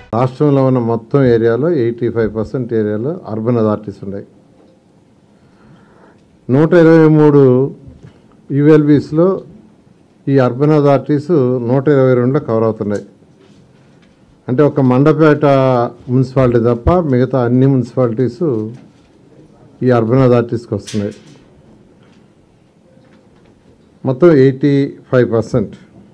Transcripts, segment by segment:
రాష్ట్రంలో ఉన్న మొత్తం ఏరియాలో ఎయిటీ ఫైవ్ పర్సెంట్ ఏరియాలో అర్బన్ అథారిటీస్ ఉన్నాయి నూట ఇరవై మూడు యూఎల్బీస్లో ఈ అర్బన్ అథారిటీస్ నూట ఇరవై రెండులో కవర్ అవుతున్నాయి అంటే ఒక మండపేట మున్సిపాలిటీ తప్ప మిగతా అన్ని మున్సిపాలిటీస్ ఈ అర్బన్ అథారిటీస్కి వస్తున్నాయి మొత్తం ఎయిటీ ఫైవ్ పర్సెంట్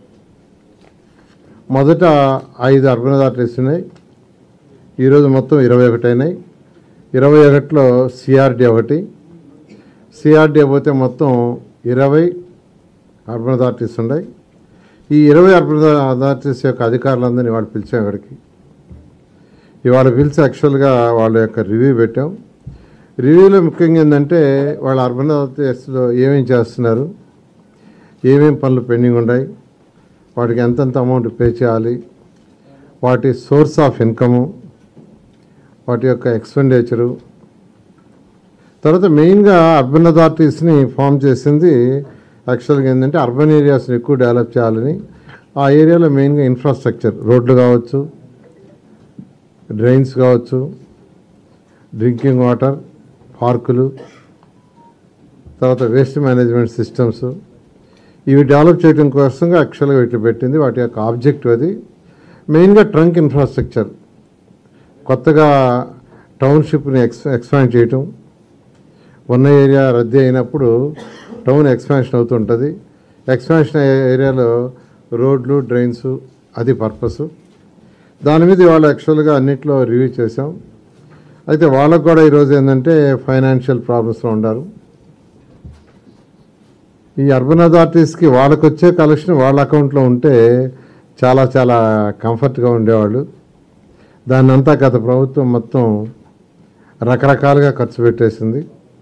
మొదట ఐదు అర్బన్ అథారిటీస్ ఉన్నాయి ఈరోజు మొత్తం ఇరవై ఒకటి అయినాయి ఇరవై ఒకటిలో సిఆర్డి ఒకటి సిఆర్డి పోతే మొత్తం ఇరవై అర్బన్ అథారిటీస్ ఉన్నాయి ఈ ఇరవై అర్బన్ అథారిటీస్ యొక్క అధికారులందరినీ ఇవాళ పిలిచాం ఇక్కడికి ఇవాళ పిలిచి యాక్చువల్గా వాళ్ళ యొక్క రివ్యూ పెట్టాం రివ్యూలో ముఖ్యంగా ఏంటంటే వాళ్ళ అర్బన్ అథారిటీస్లో ఏమేం చేస్తున్నారు ఏమేం పనులు పెండింగ్ ఉన్నాయి వాటికి ఎంతెంత అమౌంట్ పే చేయాలి వాటి సోర్స్ ఆఫ్ ఇన్కము వాటి యొక్క ఎక్స్పెండిచరు తర్వాత మెయిన్గా అర్బన్ అథారిటీస్ని ఫామ్ చేసింది యాక్చువల్గా ఏంటంటే అర్బన్ ఏరియాస్ని ఎక్కువ డెవలప్ చేయాలని ఆ ఏరియాలో మెయిన్గా ఇన్ఫ్రాస్ట్రక్చర్ రోడ్లు కావచ్చు డ్రైన్స్ కావచ్చు డ్రింకింగ్ వాటర్ పార్కులు తర్వాత వేస్ట్ మేనేజ్మెంట్ సిస్టమ్స్ ఇవి డెవలప్ చేయడం కోసంగా యాక్చువల్గా వీటి పెట్టింది వాటి యొక్క ఆబ్జెక్టివ్ అది మెయిన్గా ట్రంక్ ఇన్ఫ్రాస్ట్రక్చర్ కొత్తగా టౌన్షిప్ని ఎక్స్ ఎక్స్పాండ్ చేయటం ఉన్న ఏరియా రద్దీ అయినప్పుడు టౌన్ ఎక్స్పాన్షన్ అవుతుంటుంది ఎక్స్పాన్షన్ అయ్యే ఏరియాలో రోడ్లు డ్రైన్స్ అది పర్పస్ దాని మీద ఇవాళ యాక్చువల్గా అన్నింటిలో రివ్యూ చేసాం అయితే వాళ్ళకు కూడా ఈరోజు ఏంటంటే ఫైనాన్షియల్ ప్రాబ్లమ్స్లో ఉన్నారు ఈ అర్బన్ అథారిటీస్కి వాళ్ళకు వచ్చే కలెక్షన్ వాళ్ళ అకౌంట్లో ఉంటే చాలా చాలా కంఫర్ట్గా ఉండేవాళ్ళు దాన్ని అంతా గత ప్రభుత్వం మొత్తం రకరకాలుగా ఖర్చు పెట్టేసింది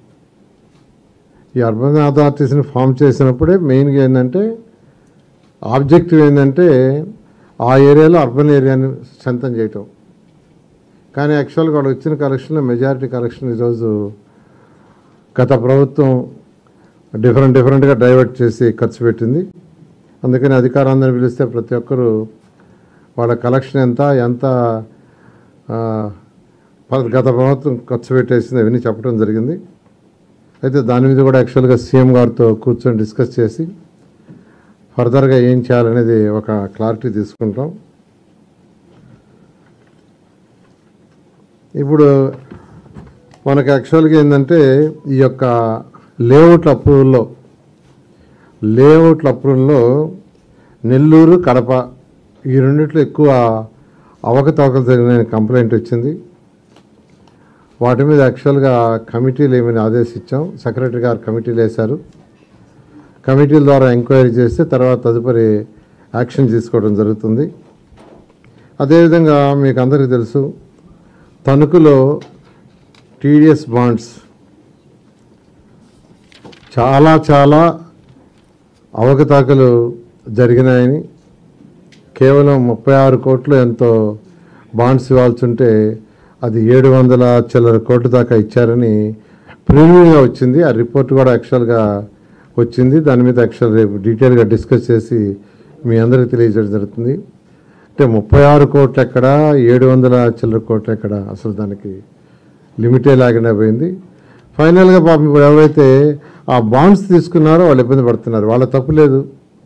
ఈ అర్బన్ అథారిటీస్ని ఫామ్ చేసినప్పుడే మెయిన్గా ఏంటంటే ఆబ్జెక్టివ్ ఏంటంటే ఆ ఏరియాలో అర్బన్ ఏరియాని స్ట్రెంథన్ చేయటం కానీ యాక్చువల్గా వాళ్ళు వచ్చిన కలెక్షన్లో మెజారిటీ కలెక్షన్ ఈరోజు గత ప్రభుత్వం డిఫరెంట్ డిఫరెంట్గా డైవర్ట్ చేసి ఖర్చు పెట్టింది అందుకని అధికారాన్ని పిలిస్తే ప్రతి ఒక్కరూ వాళ్ళ కలెక్షన్ ఎంత ఎంత ఆ, ప- గత ప్రభుత్వం ఖర్చు పెట్టేసింది అవన్నీ చెప్పడం జరిగింది అయితే దాని మీద కూడా యాక్చువల్గా సీఎం గారితో కూర్చొని డిస్కస్ చేసి ఫర్దర్గా ఏం చేయాలనేది ఒక క్లారిటీ తీసుకుంటాం ఇప్పుడు మనకు యాక్చువల్గా ఏంటంటే ఈ యొక్క లేఅవుట్ల అప్రూవల్లో లేఅవుట్ల అప్రూవల్లో నెల్లూరు కడప ఈ రెండిట్లో ఎక్కువ అవకతవకలు జరిగిన కంప్లైంట్ వచ్చింది వాటి మీద యాక్చువల్గా కమిటీలు ఏమైనా ఆదేశించాం సెక్రటరీ గారు కమిటీలు వేశారు కమిటీల ద్వారా ఎంక్వైరీ చేస్తే తర్వాత తదుపరి యాక్షన్ తీసుకోవడం జరుగుతుంది అదేవిధంగా మీకు అందరికీ తెలుసు తణుకులో టీడీఎస్ బాండ్స్ చాలా చాలా అవకతవకలు జరిగినాయని కేవలం ముప్పై ఆరు కోట్లు ఎంతో బాండ్స్ ఇవ్వాల్సి ఉంటే అది ఏడు వందల చిల్లర కోట్ల దాకా ఇచ్చారని ప్రిలిమినరీగా వచ్చింది ఆ రిపోర్ట్ కూడా యాక్చువల్గా వచ్చింది దాని మీద యాక్చువల్ రేపు డీటెయిల్గా డిస్కస్ చేసి మీ అందరికీ తెలియజేయడం జరుగుతుంది అంటే ముప్పై ఆరు కోట్లు ఎక్కడ ఏడు వందల చిల్లర కోట్లు ఎక్కడ అసలు దానికి లిమిటే లాగినా పోయింది ఫైనల్గా పాపం ఇప్పుడు ఎవరైతే ఆ బాండ్స్ తీసుకున్నారో వాళ్ళు ఇబ్బంది పడుతున్నారు వాళ్ళ తప్పు లేదు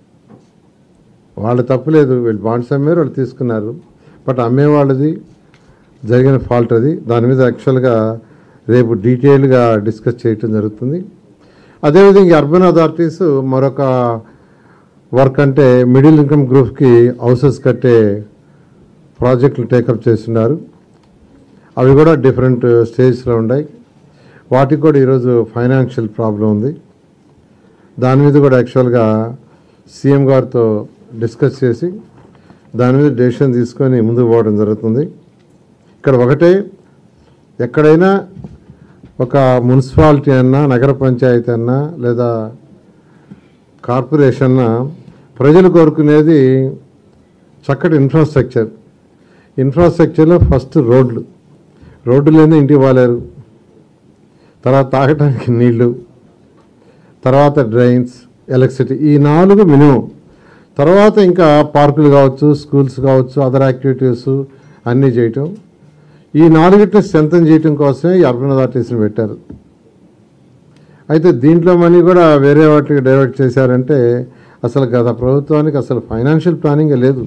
వాళ్ళ తప్పు లేదు వీళ్ళు బాండ్స్ అమ్మారు వాళ్ళు తీసుకున్నారు బట్ అమ్మేవాళ్ళది జరిగిన ఫాల్ట్ అది దాని మీద యాక్చువల్గా రేపు డీటెయిల్గా డిస్కస్ చేయటం జరుగుతుంది అదేవిధంగా ఈ అర్బన్ అథారిటీస్ మరొక వర్క్ అంటే మిడిల్ ఇన్కమ్ గ్రూప్కి హౌసెస్ కట్టే ప్రాజెక్టులు టేకప్ చేస్తున్నారు అవి కూడా డిఫరెంట్ స్టేజ్లో ఉన్నాయి వాటికి కూడా ఈరోజు ఫైనాన్షియల్ ప్రాబ్లం ఉంది దాని మీద కూడా యాక్చువల్గా సీఎం గారితో డిస్కస్ చేసి దాని మీద డెసిషన్ తీసుకొని ముందుకు పోవడం జరుగుతుంది ఇక్కడ ఒకటే ఎక్కడైనా ఒక మున్సిపాలిటీ అన్నా నగర పంచాయతీ అన్నా లేదా కార్పొరేషన్ అన్నా ప్రజలు కోరుకునేది చక్కటి ఇన్ఫ్రాస్ట్రక్చర్ ఇన్ఫ్రాస్ట్రక్చర్లో ఫస్ట్ రోడ్లు రోడ్డు లేని ఇంటికి పోలేరు తర్వాత తాగటానికి నీళ్లు తర్వాత డ్రైన్స్ ఎలక్ట్రిసిటీ ఈ నాలుగు మినిమం తర్వాత ఇంకా పార్కులు కావచ్చు స్కూల్స్ కావచ్చు అదర్ యాక్టివిటీస్ అన్నీ చేయటం ఈ నాలుగిటిని స్ట్రెంథన్ చేయటం కోసమే ఈ అర్బన్ అథారిటీస్ని పెట్టారు అయితే దీంట్లో మనీ కూడా వేరే వాటికి డైవర్ట్ చేశారంటే అసలు గత ప్రభుత్వానికి అసలు ఫైనాన్షియల్ ప్లానింగ్ లేదు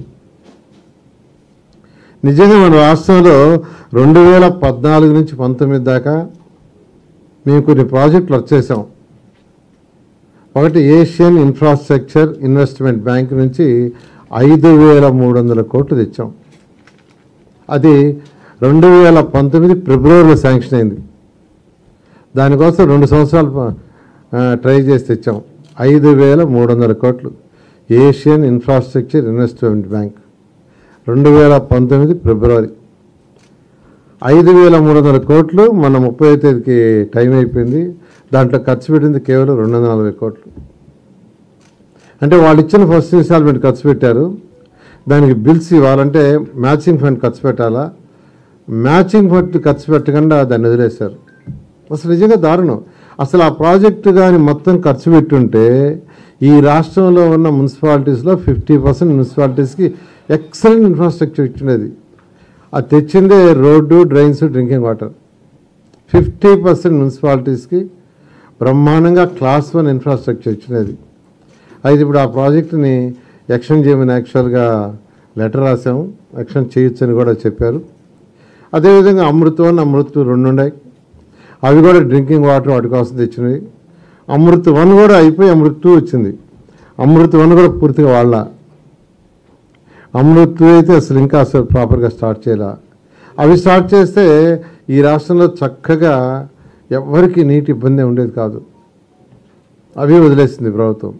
నిజంగా మన రాష్ట్రంలో రెండు వేల పద్నాలుగు నుంచి పంతొమ్మిది దాకా మేము కొన్ని ప్రాజెక్టులు వచ్చేసాం ఒకటి ఏషియన్ ఇన్ఫ్రాస్ట్రక్చర్ ఇన్వెస్ట్మెంట్ బ్యాంక్ నుంచి ఐదు వేల మూడు వందల కోట్లు తెచ్చాం అది రెండు వేల పంతొమ్మిది ఫిబ్రవరిలో శాంక్షన్ అయింది దానికోసం రెండు సంవత్సరాలు ఆ, ట్రై చేసి తెచ్చాం ఐదు వేల మూడు వందల కోట్లు ఏషియన్ ఇన్ఫ్రాస్ట్రక్చర్ ఇన్వెస్ట్మెంట్ బ్యాంక్ రెండు వేల పంతొమ్మిది ఫిబ్రవరి ఐదు వేల మూడు వందల కోట్లు మన ముప్పై తేదీకి టైం అయిపోయింది దాంట్లో ఖర్చు పెట్టింది కేవలం రెండు వందల నలభై కోట్లు అంటే వాళ్ళు ఇచ్చిన ఫస్ట్ ఇన్స్టాల్మెంట్ ఖర్చు పెట్టారు దానికి బిల్స్ ఇవ్వాలంటే మ్యాచింగ్ ఫండ్ ఖర్చు పెట్టాలా మ్యాచింగ్ ఫండ్ ఖర్చు పెట్టకుండా దాన్ని వదిలేశారు అసలు నిజంగా దారుణం అసలు ఆ ప్రాజెక్టు కానీ మొత్తం ఖర్చు పెట్టుంటే ఈ రాష్ట్రంలో ఉన్న మున్సిపాలిటీస్లో ఫిఫ్టీ పర్సెంట్ మున్సిపాలిటీస్కి ఎక్సలెంట్ ఇన్ఫ్రాస్ట్రక్చర్ ఇచ్చినది అది తెచ్చిందే రోడ్డు drains drinking water fifty percent మున్సిపాలిటీస్కి బ్రహ్మాండంగా క్లాస్ వన్ ఇన్ఫ్రాస్ట్రక్చర్ ఇచ్చినది అయితే ఇప్పుడు ఆ ప్రాజెక్టుని ఎక్షన్ చేయమని యాక్చువల్గా లెటర్ రాసాము ఎక్షన్ చేయొచ్చని కూడా చెప్పారు అదేవిధంగా అమృత్ వన్ అమృత్ టూ రెండు ఉన్నాయి అవి కూడా డ్రింకింగ్ వాటర్ వాటి కోసం తెచ్చినవి అమృత్ వన్ కూడా అయిపోయి అమృత్ టూ వచ్చింది అమృత్ వన్ కూడా పూర్తిగా వాళ్ళ అమృత్ టూ అయితే అసలు ఇంకా అసలు ప్రాపర్గా స్టార్ట్ చేయాల అవి స్టార్ట్ చేస్తే ఈ రాష్ట్రంలో చక్కగా ఎవ్వరికి నీటి ఇబ్బంది ఉండేది కాదు అవి వదిలేసింది ప్రభుత్వం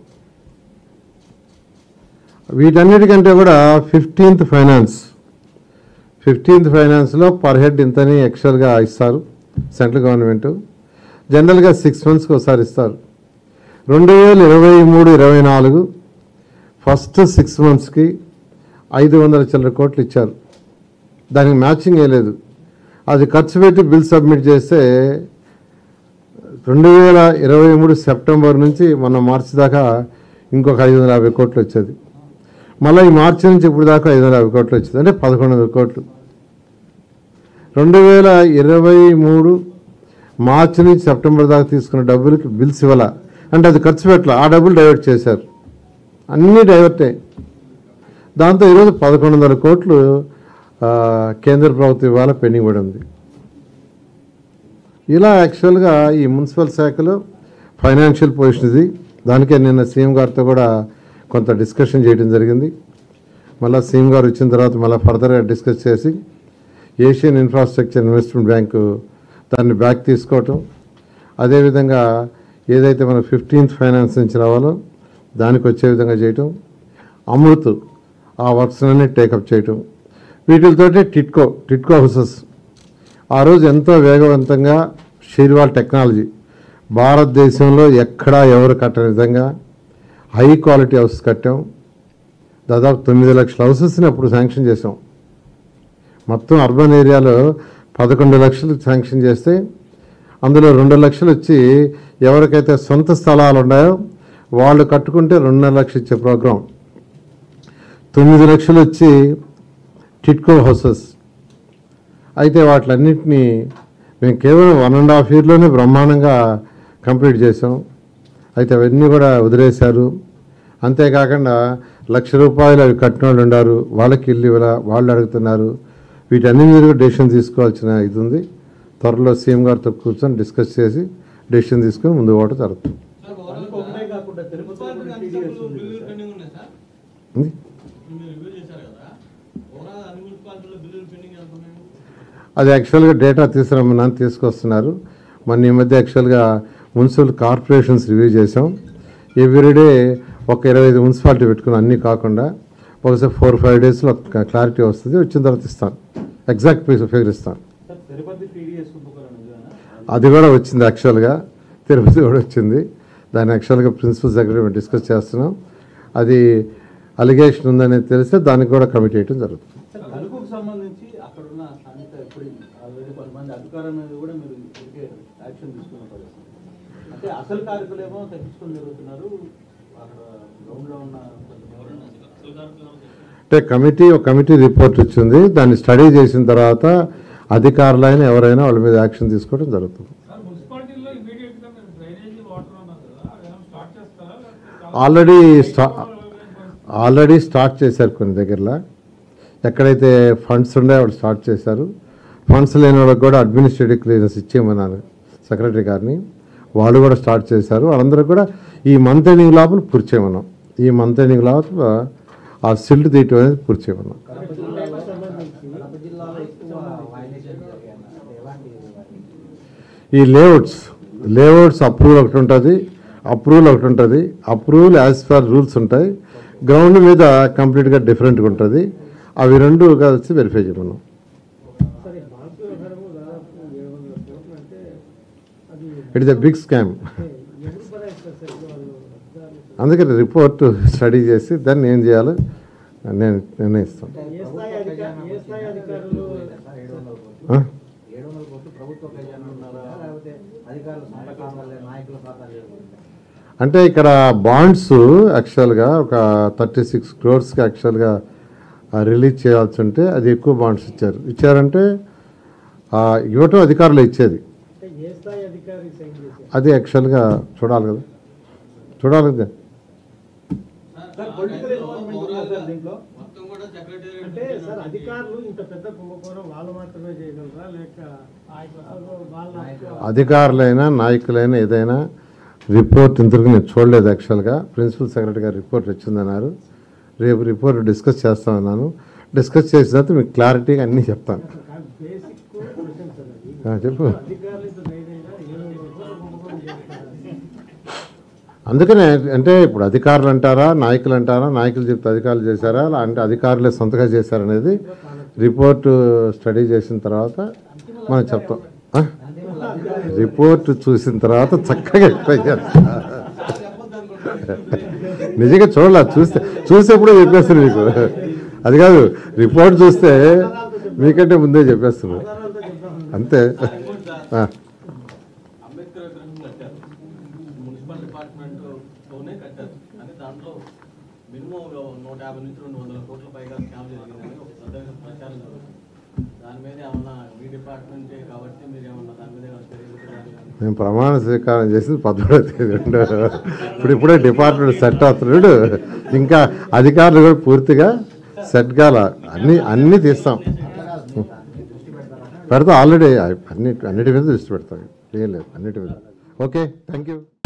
వీటన్నిటికంటే కూడా ఫిఫ్టీన్త్ ఫైనాన్స్ ఫిఫ్టీన్త్ ఫైనాన్స్లో పర్ హెడ్ ఇంతని ఎక్స్ట్రాగా ఇస్తారు సెంట్రల్ గవర్నమెంట్ జనరల్గా సిక్స్ మంత్స్కి ఒకసారి ఇస్తారు రెండు వేల ఇరవై మూడు ఇరవై నాలుగు ఫస్ట్ సిక్స్ మంత్స్కి ఐదు వందల చిల్లర కోట్లు ఇచ్చారు దానికి మ్యాచింగ్ వేయలేదు అది ఖర్చు పెట్టి బిల్ సబ్మిట్ చేస్తే రెండు వేల ఇరవై మూడు సెప్టెంబర్ నుంచి మొన్న మార్చి దాకా ఇంకొక ఐదు వందల యాభై కోట్లు వచ్చేది మళ్ళీ ఈ మార్చి నుంచి ఇప్పుడు దాకా ఐదు వందల యాభై కోట్లు వచ్చింది అంటే పదకొండు వందల కోట్లు రెండు వేల ఇరవై మూడు మార్చి నుంచి సెప్టెంబర్ దాకా తీసుకున్న డబ్బులకి బిల్స్ ఇవ్వాల అంటే అది ఖర్చు పెట్టాల ఆ డబ్బులు డైవర్ట్ చేశారు అన్నీ డైవర్టే దాంతో ఈరోజు పదకొండు వందల కోట్లు ఆ, కేంద్ర ప్రభుత్వం ఇవాళ పెండింగ్ పడి ఉంది ఇలా యాక్చువల్గా ఈ మున్సిపల్ శాఖలో ఫైనాన్షియల్ పొజిషన్ ఇది దానికే నిన్న సీఎం గారితో కూడా కొంత డిస్కషన్ చేయడం జరిగింది మళ్ళీ సీఎం గారు వచ్చిన తర్వాత మళ్ళీ ఫర్దర్గా డిస్కస్ చేసి ఏషియన్ ఇన్ఫ్రాస్ట్రక్చర్ ఇన్వెస్ట్మెంట్ బ్యాంకు దాన్ని బ్యాక్ తీసుకోవటం అదేవిధంగా ఏదైతే మన ఫిఫ్టీన్త్ ఫైనాన్స్ నుంచి రావాలో దానికి వచ్చే విధంగా చేయటం అమృత్ ఆ వర్క్స్ అన్ని టేకప్ చేయటం వీటితోటి టిట్కో టిట్కో హౌసెస్ ఆ రోజు ఎంతో వేగవంతంగా షీర్వాల్ టెక్నాలజీ భారతదేశంలో ఎక్కడా ఎవరు కట్టని విధంగా హై క్వాలిటీ హౌస్ కట్టాం దాదాపు తొమ్మిది లక్షల హౌసెస్ని అప్పుడు శాంక్షన్ చేసాం మొత్తం అర్బన్ ఏరియాలో పదకొండు లక్షలు శాంక్షన్ చేస్తే అందులో రెండు లక్షలు వచ్చి ఎవరికైతే సొంత స్థలాలు ఉన్నాయో వాళ్ళు కట్టుకుంటే రెండున్నర లక్షలు ఇచ్చే ప్రోగ్రాం తొమ్మిది లక్షలు వచ్చి టిట్కో హౌసెస్ అయితే వాటిలన్నింటినీ మేము కేవలం వన్ అండ్ హాఫ్ ఇయర్లోనే బ్రహ్మాండంగా కంప్లీట్ చేసాం అయితే అవన్నీ కూడా వదిలేశారు అంతేకాకుండా లక్ష రూపాయలు అవి కట్టిన వాళ్ళు ఉన్నారు వాళ్ళకి ఇల్లు ఇవ్వాల వాళ్ళు అడుగుతున్నారు వీటన్ని మీద కూడా డెసిషన్ తీసుకోవాల్సిన ఇది ఉంది త్వరలో సీఎం గారితో కూర్చొని డిస్కస్ చేసి డెసిషన్ తీసుకొని ముందు పోవడం జరుగుతుంది సార్, ఓవరాల్ పనికి ఒకటే కాకుండా తిరుపతిలో కూడా మున్సిపాలిటీ TDS అధికారులు ఉంది బిల్లులు సార్. పెండింగ్ ఉన్నాయి సార్ ఉంది? ఇప్పుడు మీరు రివ్యూ చేశారు కదా ఓవరాల్ అన్ని మున్సిపాలిటీలో బిల్లులు పెండింగ్ ఎంత ఉన్నాయి అది యాక్చువల్గా డేటా తీసుకురమ్మని తీసుకొస్తున్నారు మొన్న ఈ మధ్య యాక్చువల్గా మున్సిపల్ కార్పొరేషన్స్ రివ్యూ చేసాం ఎవ్రీడే ఒక ఇరవై ఐదు మున్సిపాలిటీ పెట్టుకుని అన్నీ కాకుండా ఒకసారి ఫోర్ ఫైవ్ డేస్లో క్లారిటీ వస్తుంది వచ్చిన తర్వాత ఇస్తాను ఎగ్జాక్ట్ పీస్ ఫిగర్ ఇస్తాను సార్ తిరుపతి టీడీఎస్ కుంభకోణం నిజమేనా? అది కూడా వచ్చింది యాక్చువల్గా తిరుపతి కూడా వచ్చింది దాన్ని యాక్చువల్గా ప్రిన్సిపల్ సెక్రటరీ మేము డిస్కస్ చేస్తున్నాం అది అలిగేషన్ ఉందనేది తెలిస్తే దానికి కూడా కమిటీ చేయడం జరుగుతుంది సార్ తణుకుకు సంబంధించి అక్కడ ఉన్న స్థానిక ఇప్పుడు ఆల్రెడీ కొంతమంది అధికారుల మీద కూడా మీరు ఇప్పటికే యాక్షన్ తీసుకున్న పరిస్థితి అంటే అసలు కార్యకులేమో తగ్గించుకొని జరుగుతున్నారు అక్కడ గ్రౌండ్ లో ఉన్న కొంతమంది అసలు కార్యక్రమం అంటే కమిటీ ఒక కమిటీ రిపోర్ట్ వచ్చింది దాన్ని స్టడీ చేసిన తర్వాత అధికారులైనా ఎవరైనా వాళ్ళ మీద యాక్షన్ తీసుకోవడం జరుగుతుంది సార్ మున్సిపాలిటీలో ఇమీడియట్ గా మీరు డ్రైనేజ్ వాటర్ అన్నారు కదా అదేమో స్టార్ట్ చేస్తారా లేకపోతే ఆల్రెడీ స్టా ఆల్రెడీ స్టార్ట్ చేశారు కొన్ని దగ్గరలో ఎక్కడైతే ఫండ్స్ ఉన్నాయో వాళ్ళు స్టార్ట్ చేశారు ఫండ్స్ లేని వాళ్ళకి కూడా అడ్మినిస్ట్రేటివ్ క్లియరెన్స్ ఇచ్చేయమన్నారు సెక్రటరీ గారిని వాళ్ళు కూడా స్టార్ట్ చేశారు వాళ్ళందరూ కూడా ఈ మంత్ ఎండింగ్ లోపల పూర్తి చేయమన్నాం ఈ మంత్ ఎండింగ్ లోపల ఆ సిల్ట్ తీయటం అనేది పూర్తి చేయమన్నాం కడప జిల్లాలో సంబంధించి కడప జిల్లాలో ఎక్కువ వైలేషన్ జరిగాయి అంటే ఎలాంటి వాటి? ఈ లేఅవుట్స్ లేఅవుట్స్ అప్రూవల్ ఒకటి ఉంటుంది అప్రూవల్ ఒకటి ఉంటుంది అప్రూవల్ యాజ్ పర్ రూల్స్ ఉంటాయి గ్రౌండ్ మీద కంప్లీట్గా డిఫరెంట్గా ఉంటుంది అవి రెండు కలిసి వెరిఫై చేయమన్నాం సరే బాంక్ వ్యవహారము దాదాపు ఏడు వందల కోట్లు అంటే అది it is a big scam ఎప్పుడు భరాయిస్తారు సార్ ఇప్పుడు వాళ్ళు అధికారులు అందుకని రిపోర్ట్ స్టడీ చేసి దాన్ని ఏం చేయాలో నేను నిర్ణయిస్తాను ఏ స్థాయి అధికారులు ఏ స్థాయి అధికారులు సార్ ఏడు వందల కోట్లు ఆ? ఏడు వందల కోట్లు ప్రభుత్వ ఖజానా ఉన్నారా లేకపోతే అధికారుల సొంత ఖాతాలే నాయకుల ఖాతాలే అంటే ఇక్కడ బాండ్స్ యాక్చువల్గా ఒక థర్టీ సిక్స్ క్రోర్స్కి యాక్చువల్గా రిలీజ్ చేయాల్సి ఉంటే అది ఎక్కువ బాండ్స్ ఇచ్చారు ఇచ్చారంటే ఆ, ఇవ్వటం అధికారులు ఇచ్చేది అంటే ఏ స్థాయి అధికారి సైన్ చేశారు అది యాక్చువల్గా చూడాలి కదా చూడాలి కదా సార్ పొలిటికల్ ఇన్వాల్వ్మెంట్ ఉందా సార్ దీంట్లో మొత్తం కూడా సెక్రటేరియట్ అంటే సార్ అధికారులు ఇంత పెద్ద కుంభకోణం వాళ్ళు మాత్రమే చేయగలరా లేక అసలు వాళ్ళ అధికారులైనా నాయకులైనా ఏదైనా రిపోర్ట్ ఇంతవరకు నేను చూడలేదు యాక్చువల్గా ప్రిన్సిపల్ సెక్రటరీ గారు రిపోర్ట్ వచ్చిందన్నారు రేపు రిపోర్ట్ డిస్కస్ చేస్తామన్నాను డిస్కస్ చేసిన తర్వాత మీకు క్లారిటీగా అన్నీ చెప్తాను బేసిక్ క్వశ్చన్ సార్ అది ఆ, చెప్పు అధికారులు ఇంత ధైర్యంగా ఏడు వందల కోట్ల కుంభకోణం చేస్తారా అందుకనే అంటే ఇప్పుడు అధికారులు అంటారా నాయకులు అంటారా నాయకులు చెప్తే అధికారులు చేశారా అలా అంటే అధికారులే సొంతగా చేశారనేది రిపోర్ట్ స్టడీ చేసిన తర్వాత మనం చెప్తాం ఆ? రిపోర్ట్ చూసిన తర్వాత చక్కగా ఎక్స్ప్లెయిన్ చేస్తా నిజంగా చూడాలి చూస్తే చూసేప్పుడు చెప్పేస్తారు మీకు అది కాదు రిపోర్ట్ చూస్తే మీకంటే ముందే చెప్పేస్తున్నారు ఆధారాలతో చెప్తాం అంతే ఆ. అంబేద్కర్ విగ్రహం కట్టారు మున్సిపల్ డిపార్ట్మెంట్ తోనే కట్టారు కానీ దాంట్లో మినిమం నూట యాభై నుంచి రెండు వందల కోట్ల పైగా స్కామ్ జరిగిందని ఒక పెద్ద ప్రచారం జరుగుతుంది దాని మీద ఏమన్నా మీ డిపార్ట్మెంటే కాబట్టి మీరు ఏమన్నా దాని మీద ఏమన్నా చర్యలు తీసుకోవాలి కానీ మేము ప్రమాణ స్వీకారం చేసింది పదమూడో తేదీ రెండు ఇప్పుడు ఇప్పుడే డిపార్ట్మెంట్ సెట్ అవుతున్నాడు ఇంకా అధికారులు కూడా పూర్తిగా సెట్ కాల అన్ని అన్నీ తీస్తాం పెడతాం ఆల్రెడీ అన్ని అన్నిటి మీద దృష్టి పెడతాం ఏం లేదు అన్నిటి మీద ఓకే థ్యాంక్ యూ